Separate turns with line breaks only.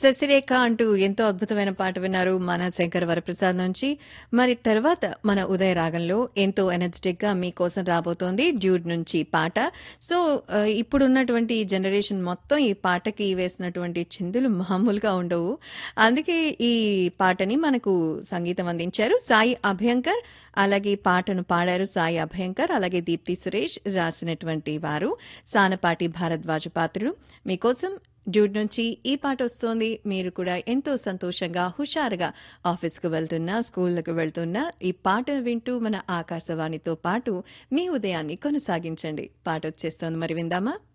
శశిరేఖ అంటూ ఎంతో అద్భుతమైన పాట విన్నారు మన శంకర్ వరప్రసాద్ నుంచి మరి తర్వాత మన ఉదయ రాగంలో ఎంతో ఎనర్జెటిక్ గా మీకోసం రాబోతోంది డ్యూడ్ నుంచి పాట సో ఆ, ఇప్పుడున్నటువంటి జనరేషన్ మొత్తం ఈ పాటకి వేసినటువంటి చిందులు మామూలుగా ఉండవు అందుకే ఈ పాటని మనకు సంగీతం అందించారు సాయి అభయంకర్ అలాగే ఈ పాటను పాడారు సాయి అభయంకర్ అలాగే దీప్తి సురేష్ రాసినటువంటి వారు సానపాటి భారద్వాజ పాత్రులు మీకోసం డ్యూడ్ నుంచి ఈ పాట వస్తోంది మీరు కూడా ఎంతో సంతోషంగా హుషారుగా ఆఫీస్కు వెళ్తున్నా స్కూళ్ళకు వెళ్తున్నా ఈ పాటను వింటూ మన ఆకాశవాణితో పాటు మీ ఉదయాన్ని కొనసాగించండి పాట వచ్చేస్తోంది మరి విందామా